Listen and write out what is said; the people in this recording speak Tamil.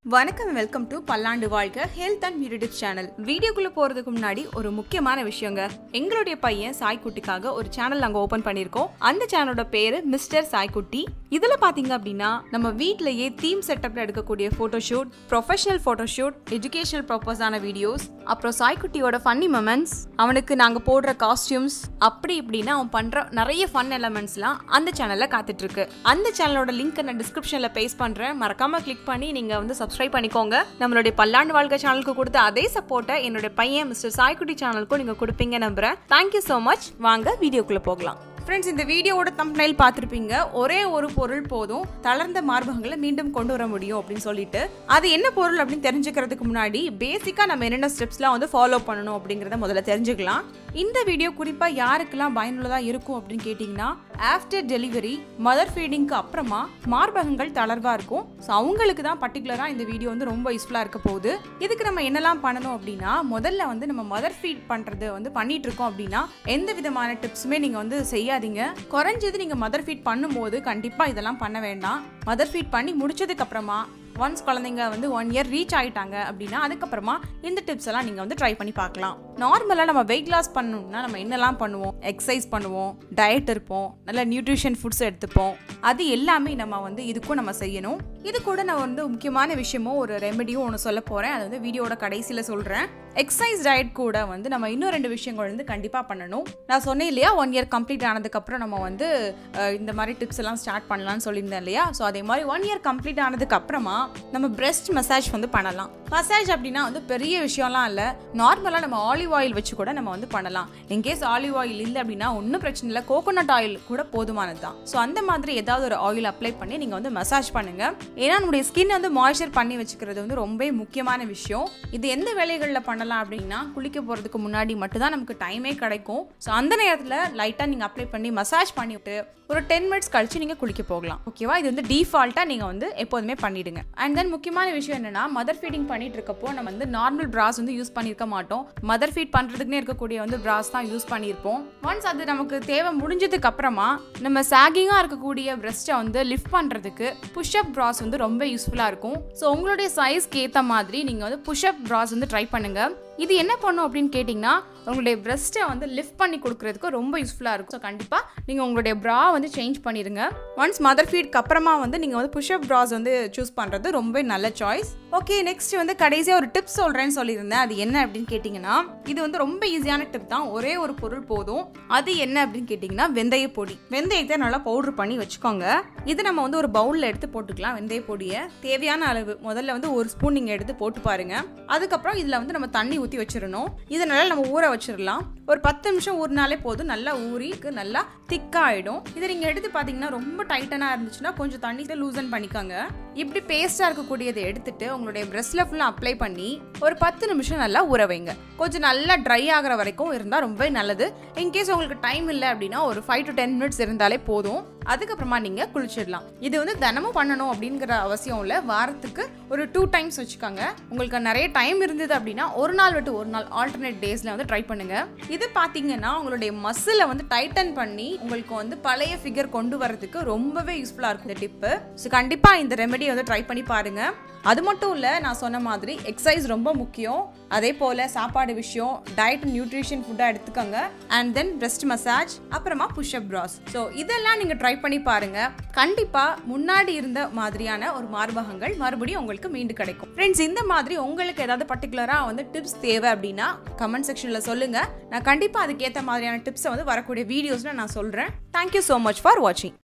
வணக்கம் welcome to Pallandu Vazhga health and beauty tips channel வீடியோக்குள்ள போறதுக்கு முன்னாடி ஒரு முக்கியமான விஷயங்க எங்களுடைய பையன் சாய்க்குட்டிக்காக ஒரு சேனல் நாங்க ஓபன் பண்ணிருக்கோம் அந்த சேனலோட பேரு மிஸ்டர் சாய்க்குட்டி இதுல பாத்தீங்க அப்படின்னா நம்ம வீட்லயே தீம் செட்டப்ல எடுக்கக்கூடிய போட்டோஷூட் ப்ரொஃபஷனல் போட்டோஷூட் எஜுகேஷனல் பர்பஸான வீடியோஸ் அப்புறம் சாய்க்குட்டியோட ஃபன்னி மொமெண்ட்ஸ் அவனுக்கு நாங்க போடுற காஸ்டியூம்ஸ் அப்படி இப்படின்னு அவன் பண்ற நிறைய ஃபன் எலமெண்ட்ஸ்லாம் அந்த சேனல்ல காத்துட்டு இருக்கு அந்த சேனலோட லிங்க் நான் டிஸ்கிரிப்ஷன்ல பேஸ்ட் பண்றேன் மறக்காம கிளிக் பண்ணி நீங்க வந்து சப்ஸ்கிரைப் பண்ணிக்கோங்க நம்மளுடைய பல்லாண்டு வாழ்க்கை சேனலுக்கு கொடுத்த அதே சப்போர்ட்டை என்னுடைய பையன் மிஸ்டர் சாய்க்குட்டி சேனலுக்கும் நீங்க கொடுப்பீங்க நம்புறேன் தேங்க்யூ ஸோ மச் வாங்க வீடியோக்குள்ள போகலாம் ஃப்ரெண்ட்ஸ் இந்த வீடியோவோட தம்ப்னைல் பார்த்துருப்பீங்க ஒரே ஒரு பொருள் போதும் தளர்ந்த மார்பகங்களை மீண்டும் கொண்டு வர முடியும் அப்படின்னு சொல்லிட்டு அது என்ன பொருள் அப்படின்னு தெரிஞ்சுக்கிறதுக்கு முன்னாடி பேசிக்காக நம்ம என்னென்ன ஸ்டெப்ஸ்லாம் வந்து ஃபாலோ பண்ணணும் அப்படிங்கிறத முதல்ல தெரிஞ்சுக்கலாம் இந்த வீடியோ குறிப்பாக யாருக்கெல்லாம் பயனுள்ளதாக இருக்கும் அப்படின்னு கேட்டிங்கன்னா ஆஃப்டர் டெலிவரி மதர் ஃபீடிங்க்கு அப்புறமா மார்பகங்கள் தளர்வாக இருக்கும் ஸோ அவங்களுக்கு தான் பர்டிகுலராக இந்த வீடியோ வந்து ரொம்ப யூஸ்ஃபுல்லாக இருக்க போகுது இதுக்கு நம்ம என்னெல்லாம் பண்ணணும் அப்படின்னா முதல்ல வந்து நம்ம மதர் ஃபீட் பண்ணுறது வந்து பண்ணிட்டு இருக்கோம் அப்படின்னா எந்த விதமான டிப்ஸுமே நீங்கள் வந்து செய்யாதீங்க குறைஞ்சது நீங்கள் மதர் ஃபீட் பண்ணும்போது கண்டிப்பாக இதெல்லாம் பண்ண வேண்டாம் மதர் ஃபீட் பண்ணி முடிச்சதுக்கு அப்புறமா ஒன்ஸ் குழந்தைங்க வந்து ஒன் இயர் ரீச் ஆயிட்டாங்க அப்படின்னா அதுக்கப்புறமா இந்த டிப்ஸ் எல்லாம் நீங்கள் வந்து ட்ரை பண்ணி பார்க்கலாம் நார்மலாக நம்ம வெயிட் லாஸ் பண்ணணும்னா நம்ம என்னெல்லாம் பண்ணுவோம் எக்ஸசைஸ் பண்ணுவோம் டயட் இருப்போம் நல்ல நியூட்ரிஷன் ஃபுட்ஸ் எடுத்துப்போம் அது எல்லாமே நம்ம வந்து இதுக்கும் நம்ம செய்யணும் இது கூட நான் வந்து முக்கியமான விஷயமும் ஒரு ரெமெடியும் ஒன்று சொல்ல போகிறேன் அது வந்து வீடியோட கடைசியில் சொல்கிறேன் எக்ஸசைஸ் டயட் கூட வந்து நம்ம இன்னும் ரெண்டு விஷயங்கள் வந்து கண்டிப்பாக பண்ணணும் நான் சொன்னேன் இல்லையா ஒன் இயர் கம்ப்ளீட் ஆனதுக்கப்புறம் நம்ம வந்து அஹ், இந்த மாதிரி டிப்ஸ் எல்லாம் ஸ்டார்ட் பண்ணலாம்னு சொல்லியிருந்தேன் இல்லையா ஸோ அதே மாதிரி ஒன் இயர் கம்ப்ளீட் ஆனதுக்கு அப்புறமா நம்ம பிரெஸ்ட் மசாஜ் வந்து பண்ணலாம் மசாஜ் அப்படின்னா வந்து பெரிய விஷயம்லாம் இல்லை நார்மலாக நம்ம ஆலிவ் ஆயில் வச்சு கூட நம்ம வந்து பண்ணலாம் இன்கேஸ் ஆலிவ் ஆயில் இல்லை அப்படின்னா ஒன்றும் பிரச்சனை இல்லை கோகோனட் ஆயில் கூட போதுமானது தான் ஸோ அந்த மாதிரி ஏதாவது ஒரு ஆயில் அப்ளை பண்ணி நீங்கள் வந்து மசாஜ் பண்ணுங்க ஏன்னா நம்முடைய ஸ்கின் வந்து மாய்ஸ்சர் பண்ணி வச்சுக்கிறது வந்து ரொம்ப முக்கியமான விஷயம் இது எந்த வேலைகளில் பண்ணலாம் அப்படின்னா குளிக்க போகிறதுக்கு முன்னாடி மட்டும்தான் நமக்கு டைமே கிடைக்கும் ஸோ அந்த நேரத்தில் லைட்டாக நீங்கள் அப்ளை பண்ணி மசாஜ் பண்ணிவிட்டு ஒரு டென் மினிட்ஸ் கழிச்சு நீங்கள் குளிக்க போகலாம் ஓகேவா இது வந்து டிஃபால்ட்டாக நீங்கள் வந்து எப்போதுமே பண்ணிடுங்க அண்ட் தென் முக்கியமான விஷயம் என்னன்னா மதர் ஃபீடிங் பண்ணிட்டு இருக்கப்போ நம்ம வந்து நார்மல் பிராஸ் வந்து யூஸ் பண்ணியிருக்க மாட்டோம் மதர் ஃபீட் பண்ணுறதுக்குனே இருக்கக்கூடிய வந்து பிராஸ் தான் யூஸ் பண்ணியிருப்போம் ஒன்ஸ் அது நமக்கு தேவை முடிஞ்சதுக்கு அப்புறமா நம்ம சாகிங்காக இருக்கக்கூடிய பிரெஸ்ட்டை வந்து லிஃப்ட் பண்ணுறதுக்கு புஷ்அப் பிராஸ் வந்து ரொம்ப யூஸ்ஃபுல்லாக இருக்கும் ஸோ உங்களுடைய சைஸ்க்கு ஏற்ற மாதிரி நீங்கள் வந்து புஷ்அப் பிராஸ் வந்து ட்ரை பண்ணுங்க இது என்ன பண்ணும் அப்படின்னு கேட்டிங்கன்னா உங்களுடைய பிரெஸ்ட்டை வந்து லிஃப்ட் பண்ணி கொடுக்கறதுக்கு ரொம்ப யூஸ்ஃபுல்லாக இருக்கும் ஸோ கண்டிப்பாக நீங்கள் உங்களுடைய ப்ரா வந்து சேஞ்ச் பண்ணிடுங்க ஒன்ஸ் மதர் ஃபீட்க்கு அப்புறமா வந்து நீங்கள் வந்து புஷ்அப் ப்ராஸ் வந்து சூஸ் பண்ணுறது ரொம்ப நல்ல சாய்ஸ் ஓகே நெக்ஸ்ட் வந்து கடைசியாக ஒரு டிப்ஸ் சொல்கிறேன்னு சொல்லியிருந்தேன் அது என்ன அப்படின்னு கேட்டிங்கன்னா இது வந்து ரொம்ப ஈஸியான டிப் தான் ஒரே ஒரு பொருள் போதும் அது என்ன அப்படின்னு கேட்டிங்கன்னா வெந்தய பொடி வெந்தயத்தை நல்லா பவுடர் பண்ணி வச்சுக்கோங்க இது நம்ம வந்து ஒரு பவுலில் எடுத்து போட்டுக்கலாம் வெந்தய பொடியை தேவையான அளவு முதல்ல வந்து ஒரு ஸ்பூன் நீங்கள் எடுத்து போட்டு பாருங்க அதுக்கப்புறம் இதில் வந்து நம்ம தண்ணி ஊற்றி வச்சிடணும் இதை நல்லா நம்ம ஊற வச்சிடலாம் ஒரு பத்து நிமிஷம் ஊறினாலே போதும் நல்லா ஊறி நல்லா திக்காக ஆகிடும் இதை நீங்கள் எடுத்து பார்த்தீங்கன்னா ரொம்ப டைட்டனாக இருந்துச்சுன்னா கொஞ்சம் தண்ணியில் லூசன் பண்ணிக்கோங்க இப்படி பேஸ்ட்டாக இருக்கக்கூடியதை எடுத்துட்டு உங்களுடைய ப்ரெஸ்ஸில் ஃபுல்லாக அப்ளை பண்ணி ஒரு பத்து நிமிஷம் நல்லா ஊற வைங்க கொஞ்சம் நல்லா ட்ரை ஆகிற வரைக்கும் இருந்தால் ரொம்ப நல்லது இன்கேஸ் உங்களுக்கு டைம் இல்லை அப்படின்னா ஒரு ஃபைவ் டு டென் மினிட்ஸ் இருந்தாலே போதும் அதுக்கப்புறமா நீங்கள் குளிச்சிடலாம் இது வந்து தினமும் பண்ணணும் அப்படிங்கிற அவசியம் இல்லை வாரத்துக்கு ஒரு டூ டைம்ஸ் வச்சுக்கோங்க உங்களுக்கு நிறைய டைம் இருந்தது அப்படின்னா ஒரு நாள் விட்டு ஒரு நாள் ஆல்டர்னேட் டேஸில் வந்து ட்ரை பண்ணுங்க இது பார்த்தீங்கன்னா உங்களுடைய மசிலை வந்து டைட்டன் பண்ணி உங்களுக்கு வந்து பழைய ஃபிகர் கொண்டு வரதுக்கு ரொம்பவே யூஸ்ஃபுல்லாக இருக்கும் இந்த டிப்பு ஸோ கண்டிப்பாக இந்த ரெமெடி வந்து ட்ரை பண்ணி பாருங்க அது மட்டும் இல்லை நான் சொன்ன மாதிரி எக்ஸசைஸ் ரொம்ப முக்கியம் அதே போல் சாப்பாடு விஷயம் டயட் நியூட்ரிஷன் ஃபுட்டாக எடுத்துக்கோங்க அண்ட் தென் breast மசாஜ் அப்புறமா புஷ்அப் ப்ராஸ் ஸோ இதெல்லாம் நீங்கள் ட்ரை பண்ணி பாருங்க கண்டிப்பாக முன்னாடி இருந்த மாதிரியான ஒரு மார்பகங்கள் மறுபடியும் உங்களுக்கு மீண்டு கிடைக்கும் ஃப்ரெண்ட்ஸ் இந்த மாதிரி உங்களுக்கு ஏதாவது பர்டிகுலராக வந்து டிப்ஸ் தேவை அப்படின்னா கமெண்ட் செக்ஷனில் சொல்லுங்கள் நான் கண்டிப்பாக அதுக்கேற்ற மாதிரியான டிப்ஸை வந்து வரக்கூடிய வீடியோஸில் நான் சொல்கிறேன் தேங்க்யூ ஸோ மச் ஃபார் வாட்சிங்